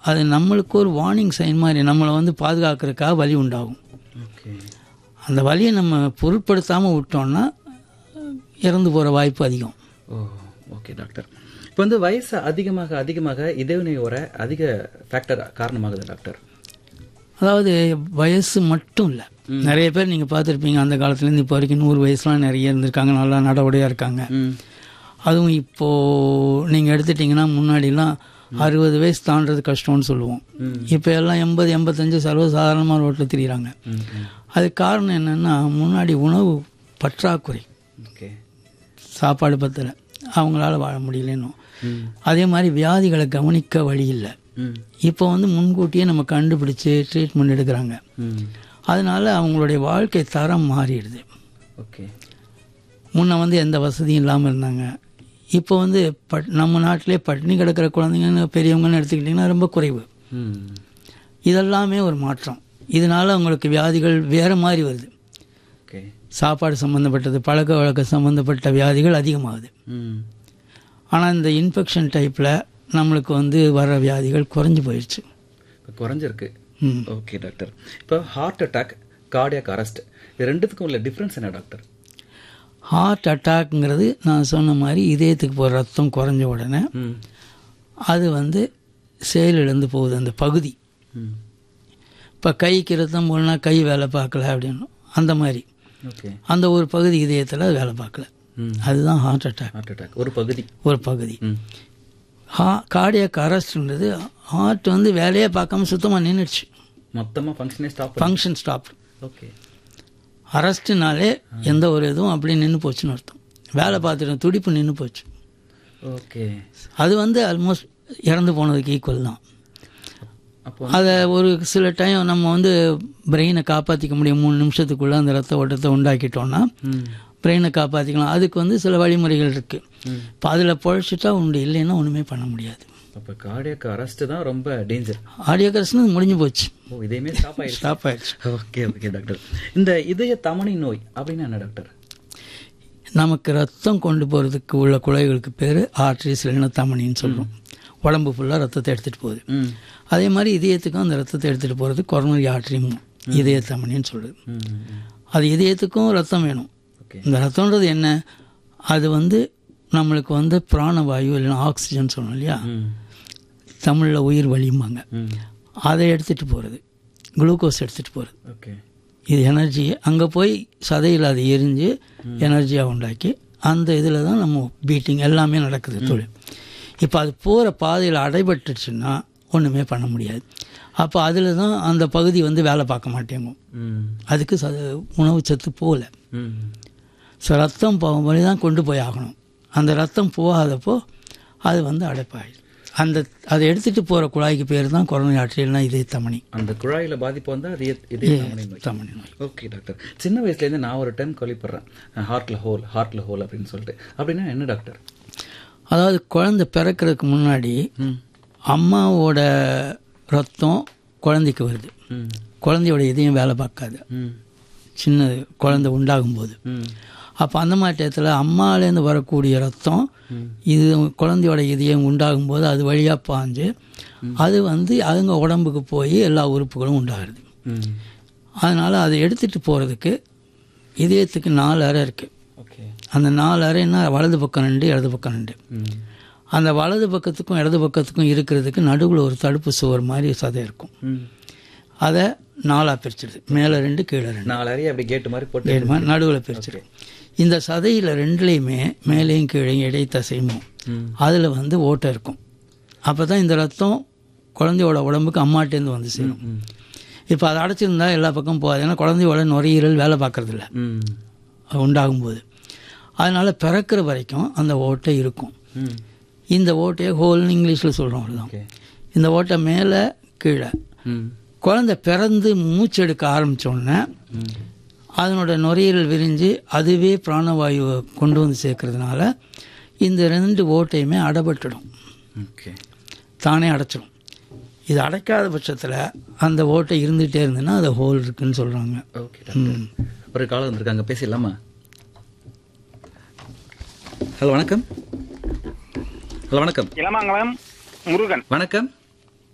அது நம்மளுக்கு ஒரு வார்னிங் சைன் மாதிரி நம்மளை வந்து பாதுகாக்கிறதுக்காக வலி உண்டாகும் ஓகே அந்த வலியை நம்ம பொருட்படுத்தாமல் விட்டோம்னா இறந்து போகிற வாய்ப்பு அதிகம் ஓ ஓகே டாக்டர் இப்போ வந்து வயசு அதிகமாக அதிகமாக இதயநோய் வர அதிக ஃபேக்டர் காரணமாகுது டாக்டர் அதாவது வயசு மட்டும் இல்லை நிறைய பேர் நீங்கள் பார்த்துருப்பீங்க அந்த காலத்துலேருந்து இப்போ வரைக்கும் நூறு வயசுலாம் நிறைய இருந்திருக்காங்க நல்லா நடவடியாக இருக்காங்க ம் அதுவும் இப்போது நீங்கள் எடுத்துட்டிங்கன்னா முன்னாடிலாம் அறுபது வயசு தாண்டது கஷ்டம்னு சொல்லுவோம் இப்போ எல்லாம் எண்பது எண்பத்தஞ்சு சர்வசாதாரணமாக ரோட்டில் திரியிறாங்க ம் ம் அதுக்கு காரணம் என்னென்னா முன்னாடி உணவு பற்றாக்குறை ஓகே சாப்பாடு பத்தலை அவங்களால வாழ முடியலன்னு ம் அதே மாதிரி வியாதிகளை கவனிக்க வழி இல்லை ம் இப்போ வந்து முன்கூட்டியே நம்ம கண்டுபிடிச்சு ட்ரீட்மெண்ட் எடுக்கிறாங்க ம் அதனால அவங்களுடைய வாழ்க்கை தரம் மாறிடுது ஓகே முன்ன வந்து எந்த வசதியும் இல்லாமல் இருந்தாங்க இப்போ வந்து பட் நம்ம நாட்டிலே பட்டினி கிடக்கிற குழந்தைங்கன்னு பெரியவங்கன்னு எடுத்துக்கிட்டிங்கன்னா ரொம்ப குறைவு ம் இதெல்லாமே ஒரு மாற்றம் இதனால அவங்களுக்கு வியாதிகள் வேறு மாதிரி வருது ஓகே சாப்பாடு சம்மந்தப்பட்டது பழக்க வழக்க சம்மந்தப்பட்ட வியாதிகள் அதிகமாகுது ம் ஆனால் இந்த இன்ஃபெக்ஷன் டைப்பில் நம்மளுக்கு வந்து வர வியாதிகள் குறைஞ்சி போயிடுச்சு இப்போ குறைஞ்சிருக்கு ம் ஓகே டாக்டர் இப்போ ஹார்ட் அட்டாக் கார்டியாக் அரெஸ்ட் இது ரெண்டுத்துக்கும் உள்ள டிஃப்ரென்ஸ் என்ன டாக்டர் ஹார்ட் அட்டாக்ங்கிறது நான் சொன்ன மாதிரி இதயத்துக்கு போகிற ரத்தம் குறைஞ்ச உடனே ம் அது வந்து செயலிழந்து போகுது அந்த பகுதி ம் இப்போ கைக்கு ரத்தம் போனால் கை வேலை பார்க்கல அப்படின்னு அந்த மாதிரி ஓகே அந்த ஒரு பகுதி இதயத்தில் வேலை பார்க்கல ம் அதுதான் ஹார்ட் அட்டாக் ஹார்ட் அட்டாக் ஒரு பகுதி ஒரு பகுதி ம் ஹா கார்டியாக் அரெஸ்ட்ன்றது ஹார்ட் வந்து வேலையே பார்க்காம சுத்தமாக நின்றுச்சு மொத்தமாக ஃபங்க்ஷனே ஸ்டாப் ஃபங்க்ஷன் ஸ்டாப் ஓகே அரெஸ்ட்னாலே எந்த ஒரு இதுவும் அப்படியே நின்று போச்சுன்னு அர்த்தம் வேலை பார்த்துட்டு துடிப்பு நின்று போச்சு ஓகே அது வந்து ஆல்மோஸ்ட் இறந்து போனதுக்கு ஈக்குவல் தான் அப்போ அதை ஒரு சில டைம் நம்ம வந்து பிரெயினை காப்பாற்றிக்க முடியும் மூணு நிமிஷத்துக்குள்ளே அந்த ரத்த ஓட்டத்தை உண்டாக்கிட்டோம்னா ம் பிரெயினை காப்பாற்றிக்கலாம் அதுக்கு வந்து சில வழிமுறைகள் இருக்குது ம் இப்போ அதில் பொழைச்சிட்டா உண்டு இல்லைன்னா ஒன்றுமே பண்ண முடியாது அப்போ கார்டியாக் அரெஸ்ட் தான் ரொம்ப டேஞ்சர் ஆடியோகரஸ்னு முடிஞ்சு போச்சு ஓ இதையுமே ஸ்டாப் ஆயிடுச்சு ஸ்டாப் ஆயிடுச்சு ஓகே ஓகே டாக்டர் இந்த இதய தமனி நோய் அப்படின்னா என்ன டாக்டர் நமக்கு ரத்தம் கொண்டு போகிறதுக்கு உள்ள குழாய்களுக்கு பேர் ஆர்ட்ரிஸ் இல்லைன்னா தமனின்னு சொல்கிறோம் உடம்பு ஃபுல்லாக ரத்தத்தை எடுத்துகிட்டு போகுது ம் அதே மாதிரி இதயத்துக்கும் அந்த ரத்தத்தை எடுத்துகிட்டு போகிறது கொரோனரி ஆர்ட்ரியும் இதய தமனின்னு சொல்லுது ம் ம். அது இதயத்துக்கும் ரத்தம் வேணும் ஓகே இந்த ரத்தம்ன்றது என்ன அது வந்து நம்மளுக்கு வந்து பிராணவாயு இல்லைன்னா ஆக்சிஜன் சொன்னோம் இல்லையா ம் தமிழில் உயிர் வழியும்பாங்க ம் அதை எடுத்துகிட்டு போகிறது குளுக்கோஸ் எடுத்துகிட்டு போகிறது ஓகே இது எனர்ஜி அங்கே போய் சதையில் அது எரிஞ்சு எனர்ஜியாக உண்டாக்கி அந்த இதில் தான் நம்ம பீட்டிங் எல்லாமே நடக்குது தொழில் இப்போ அது போகிற பாதையில் அடைபட்டுச்சுன்னா ஒன்றுமே பண்ண முடியாது அப்போ அதில் தான் அந்த பகுதி வந்து வேலை பார்க்க மாட்டேங்கும் ம் அதுக்கு ச உணவு சத்து போகல ம் ஸோ ரத்தம் போகும்போது தான் கொண்டு போய் ஆகணும் அந்த ரத்தம் போகாதப்போ அது வந்து அடைப்பாயிடும் அந்த அதை எடுத்துகிட்டு போகிற குழாய்க்கு பேர் தான் கொரோனா ஆற்றியல்னா இதே தமனி அந்த குழாயில பாதிப்பு வந்தா அது எத்- இதய தமனி நோய் தமனி நோய் ஓகே டாக்டர் சின்ன வயசுலேருந்து நான் ஒரு டைம் கழிப்படுறேன் ஹார்ட்ல ஹோல் ஹார்ட்ல ஹோல் அப்படின்னு சொல்லிட்டு அப்படின்னா என்ன டாக்டர் அதாவது குழந்தை பிறக்கிறதுக்கு முன்னாடி ம் அம்மாவோட ரத்தம் குழந்தைக்கு வருது ம் குழந்தையோட இதயம் வேலை பார்க்காது ம் சின்ன குழந்தை உண்டாகும்போது ம் அப்போ அந்த மாதிரி டயத்தில் அம்மாலேருந்து வரக்கூடிய ரத்தம் ம். இது குழந்தையோட இதயம் உண்டாகும்போது அது வழியாக பாஞ்சு அது வந்து அவங்க உடம்புக்கு போய் எல்லா உறுப்புகளும் உண்டாகுது ம் அதனால் அதை எடுத்துகிட்டு போகிறதுக்கு இதயத்துக்கு நாலு அறை இருக்குது ஓகே அந்த நாலு அறைன்னா வலது பக்கம் ரெண்டு இடது பக்கம் ரெண்டு ம் அந்த வலது பக்கத்துக்கும் இடது பக்கத்துக்கும் இருக்கிறதுக்கு நடுவில் ஒரு தடுப்பு சுவர் மாதிரி சதை இருக்கும் ம் அதை நாலாக பிரிச்சிடுது மேலே ரெண்டு கீழே ரெண்டு நாலு அறையை அப்படி கேட்டு மாதிரி போட்டு நடுவில் பிரிச்சிடும் இந்த சதையில் ரெண்டுலேயுமே மேலேயும் கீழேயும் இடைத்தசையும் ம் அதில் வந்து ஓட்டை இருக்கும் அப்போ தான் இந்த ரத்தம் குழந்தையோட உடம்புக்கு அம்மாட்டேருந்து வந்து சேரும் ம் இப்போ அதை அடைச்சிருந்தா எல்லா பக்கம் போகாது ஏன்னா குழந்தையோட நுரையீரல் வேலை பார்க்கறதில்ல ம் உண்டாகும்போது அதனால் பிறக்கிற வரைக்கும் அந்த ஓட்டை இருக்கும் ம் இந்த ஓட்டையை ஹோல்னு இங்கிலீஷில் சொல்கிறோம் அவ்வளோதான் ஓகே இந்த ஓட்டை மேலே கீழே ம் குழந்தை பிறந்து மூச்செடுக்க ஆரம்பித்தோடனே ம் அதனோட நுரையீரல் விரிஞ்சு அதுவே பிராணவாயுவை கொண்டு வந்து சேர்க்கறதுனால இந்த ரெண்டு ஓட்டையுமே அடைபட்டுடும் ஓகே தானே அடைச்சிடும் இது அடைக்காத பட்சத்தில் அந்த ஓட்டை இருந்துகிட்டே இருந்ததுன்னா அது ஹோல் இருக்குன்னு சொல்கிறாங்க ஓகே டாக்டர் ஒரு காலம் வந்திருக்காங்க பேசிடலாமா ஹலோ வணக்கம் ஹலோ வணக்கம் இளமங்கலம் முருகன் வணக்கம்